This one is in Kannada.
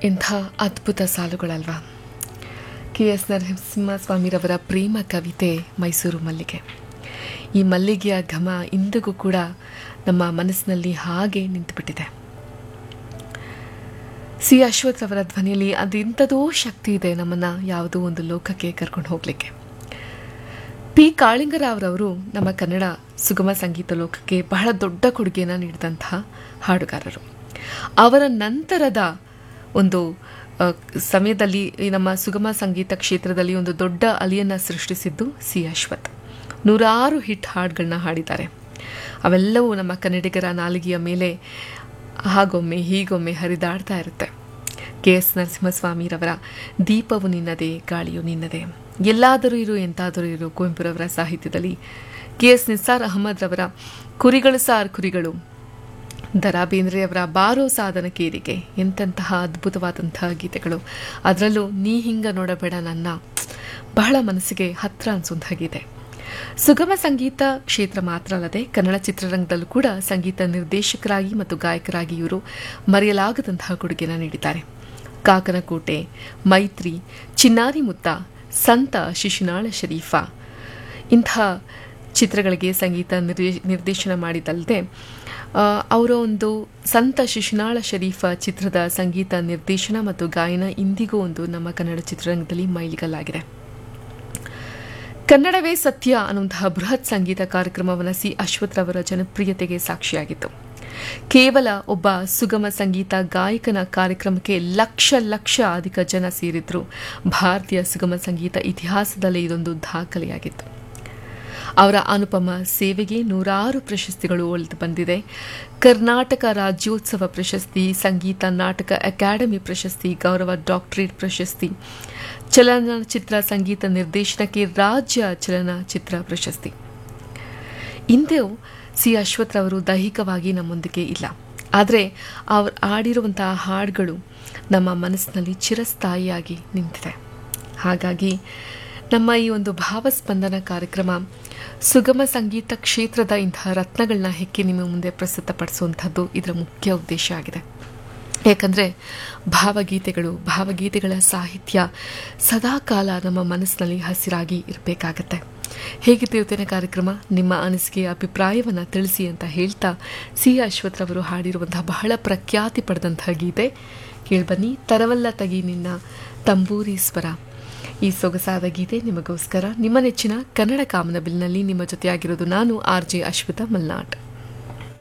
ಇಂಥ ಅದ್ಭುತ ಸಾಲುಗಳಲ್ವಾ ಕೆ ಎಸ್ ನರಸಿಂಹಸ್ವಾಮಿರವರ ಪ್ರೇಮ ಕವಿತೆ ಮೈಸೂರು ಮಲ್ಲಿಗೆ ಈ ಮಲ್ಲಿಗೆಯ ಘಮ ಇಂದಿಗೂ ಕೂಡ ನಮ್ಮ ಮನಸ್ಸಿನಲ್ಲಿ ಹಾಗೆ ನಿಂತುಬಿಟ್ಟಿದೆ ಸಿ ಅಶ್ವಥ್ ಅವರ ಧ್ವನಿಯಲ್ಲಿ ಅದೆಂಥದೋ ಶಕ್ತಿ ಇದೆ ನಮ್ಮನ್ನು ಯಾವುದೋ ಒಂದು ಲೋಕಕ್ಕೆ ಕರ್ಕೊಂಡು ಹೋಗಲಿಕ್ಕೆ ಪಿ ಕಾಳಿಂಗರಾವ್ರವರು ನಮ್ಮ ಕನ್ನಡ ಸುಗಮ ಸಂಗೀತ ಲೋಕಕ್ಕೆ ಬಹಳ ದೊಡ್ಡ ಕೊಡುಗೆಯನ್ನು ನೀಡಿದಂತಹ ಹಾಡುಗಾರರು ಅವರ ನಂತರದ ಒಂದು ಆ, ಸಮಯದಲ್ಲಿ ಈ ನಮ್ಮ ಸುಗಮ ಸಂಗೀತ ಕ್ಷೇತ್ರದಲ್ಲಿ ಒಂದು ದೊಡ್ಡ ಅಲಿಯನ್ನು ಸೃಷ್ಟಿಸಿದ್ದು ಸಿ ಅಶ್ವಥ್ ನೂರಾರು ಹಿಟ್ ಹಾಡುಗಳನ್ನ ಹಾಡಿದ್ದಾರೆ ಅವೆಲ್ಲವೂ ನಮ್ಮ ಕನ್ನಡಿಗರ ನಾಲಿಗೆಯ ಮೇಲೆ ಹಾಗೊಮ್ಮೆ ಹೀಗೊಮ್ಮೆ ಹರಿದಾಡ್ತಾ ಇರುತ್ತೆ ಕೆ ಎಸ್ ನರಸಿಂಹಸ್ವಾಮಿರವರ ದೀಪವು ನಿನ್ನದೇ ಗಾಳಿಯು ನಿನ್ನದೇ ಎಲ್ಲಾದರೂ ಇರು ಎಂತಾದರೂ ಇರು ಕುವೆಂಪುರವರ ಸಾಹಿತ್ಯದಲ್ಲಿ ಕೆ ಎಸ್ ನಿಸಾರ್ ಅಹಮದ್ ರವರ ಕುರಿಗಳು ಸಾರ್ ಕುರಿಗಳು ದರಾ ಬೇಂದ್ರೆಯವರ ಬಾರೋ ಸಾಧನ ಕೇರಿಗೆ ಎಂತೆಂತಹ ಅದ್ಭುತವಾದಂತಹ ಗೀತೆಗಳು ಅದರಲ್ಲೂ ನೀ ಹಿಂಗ ನೋಡಬೇಡ ನನ್ನ ಬಹಳ ಮನಸ್ಸಿಗೆ ಹತ್ರ ಅನ್ಸೋಂತಾಗಿದೆ ಸುಗಮ ಸಂಗೀತ ಕ್ಷೇತ್ರ ಮಾತ್ರ ಅಲ್ಲದೆ ಕನ್ನಡ ಚಿತ್ರರಂಗದಲ್ಲೂ ಕೂಡ ಸಂಗೀತ ನಿರ್ದೇಶಕರಾಗಿ ಮತ್ತು ಗಾಯಕರಾಗಿ ಇವರು ಮರೆಯಲಾಗದಂತಹ ಕೊಡುಗೆಯನ್ನು ನೀಡಿದ್ದಾರೆ ಕಾಕನಕೋಟೆ ಮೈತ್ರಿ ಚಿನ್ನಾರಿ ಮುತ್ತ ಸಂತ ಶಿಶುನಾಳ ಶರೀಫಾ ಇಂಥ ಚಿತ್ರಗಳಿಗೆ ಸಂಗೀತ ನಿರ್ದೇ- ನಿರ್ದೇಶನ ಮಾಡಿದಲ್ಲದೆ ಆ, ಅವರ ಒಂದು ಸಂತ ಶಿಶುನಾಳ ಶರೀಫ ಚಿತ್ರದ ಸಂಗೀತ ನಿರ್ದೇಶನ ಮತ್ತು ಗಾಯನ ಇಂದಿಗೂ ಒಂದು ನಮ್ಮ ಕನ್ನಡ ಚಿತ್ರರಂಗದಲ್ಲಿ ಮೈಲಿಗಲ್ಲಾಗಿದೆ ಕನ್ನಡವೇ ಸತ್ಯ ಅನ್ನುವಂತಹ ಬೃಹತ್ ಸಂಗೀತ ಕಾರ್ಯಕ್ರಮವನ್ನು ಸಿ ಅಶ್ವಥ್ ರವರ ಜನಪ್ರಿಯತೆಗೆ ಸಾಕ್ಷಿಯಾಗಿತ್ತು ಕೇವಲ ಒಬ್ಬ ಸುಗಮ ಸಂಗೀತ ಗಾಯಕನ ಕಾರ್ಯಕ್ರಮಕ್ಕೆ ಲಕ್ಷ ಲಕ್ಷ ಅಧಿಕ ಜನ ಸೇರಿದ್ರು ಭಾರತೀಯ ಸುಗಮ ಸಂಗೀತ ಇತಿಹಾಸದಲ್ಲೇ ಇದೊಂದು ದಾಖಲೆಯಾಗಿತ್ತು ಅವರ ಅನುಪಮ ಸೇವೆಗೆ ನೂರಾರು ಪ್ರಶಸ್ತಿಗಳು ಒಲಿದು ಬಂದಿದೆ ಕರ್ನಾಟಕ ರಾಜ್ಯೋತ್ಸವ ಪ್ರಶಸ್ತಿ ಸಂಗೀತ ನಾಟಕ ಅಕಾಡೆಮಿ ಪ್ರಶಸ್ತಿ ಗೌರವ ಡಾಕ್ಟರೇಟ್ ಪ್ರಶಸ್ತಿ ಚಲನಚಿತ್ರ ಸಂಗೀತ ನಿರ್ದೇಶನಕ್ಕೆ ರಾಜ್ಯ ಚಲನಚಿತ್ರ ಪ್ರಶಸ್ತಿ ಇಂದು ಸಿ ಅಶ್ವಥ್ ರವರು ದೈಹಿಕವಾಗಿ ನಮ್ಮೊಂದಿಗೆ ಇಲ್ಲ ಆದರೆ ಅವರು ಆಡಿರುವಂತಹ ಹಾಡುಗಳು ನಮ್ಮ ಮನಸ್ಸಿನಲ್ಲಿ ಚಿರಸ್ಥಾಯಿಯಾಗಿ ನಿಂತಿದೆ ಹಾಗಾಗಿ ನಮ್ಮ ಈ ಒಂದು ಭಾವಸ್ಪಂದನ ಕಾರ್ಯಕ್ರಮ ಸುಗಮ ಸಂಗೀತ ಕ್ಷೇತ್ರದ ಇಂತಹ ರತ್ನಗಳನ್ನ ಹೆಕ್ಕಿ ನಿಮ್ಮ ಮುಂದೆ ಪ್ರಸ್ತುತಪಡಿಸುವಂಥದ್ದು ಇದರ ಮುಖ್ಯ ಉದ್ದೇಶ ಆಗಿದೆ ಯಾಕಂದರೆ ಭಾವಗೀತೆಗಳು ಭಾವಗೀತೆಗಳ ಸಾಹಿತ್ಯ ಸದಾಕಾಲ ನಮ್ಮ ಮನಸ್ಸಿನಲ್ಲಿ ಹಸಿರಾಗಿ ಇರಬೇಕಾಗತ್ತೆ ಹೇಗಿತ್ತು ಇವತ್ತಿನ ಕಾರ್ಯಕ್ರಮ ನಿಮ್ಮ ಅನಿಸಿಕೆ ಅಭಿಪ್ರಾಯವನ್ನು ತಿಳಿಸಿ ಅಂತ ಹೇಳ್ತಾ ಸಿ ಅಶ್ವಥ್ ರವರು ಹಾಡಿರುವಂತಹ ಬಹಳ ಪ್ರಖ್ಯಾತಿ ಪಡೆದಂತಹ ಗೀತೆ ಕೇಳ್ಬನ್ನಿ ತರವಲ್ಲ ತಗಿ ನಿನ್ನ ತಂಬೂರಿ ಸ್ವರ ಈ ಸೊಗಸಾದ ಗೀತೆ ನಿಮಗೋಸ್ಕರ ನಿಮ್ಮ ನೆಚ್ಚಿನ ಕನ್ನಡ ಕಾಮನಬಿಲ್ನಲ್ಲಿ ನಿಮ್ಮ ಜೊತೆಯಾಗಿರೋದು ನಾನು ಆರ್ ಜೆ ಅಶ್ವಿತಾ ಮಲ್ನಾಡ್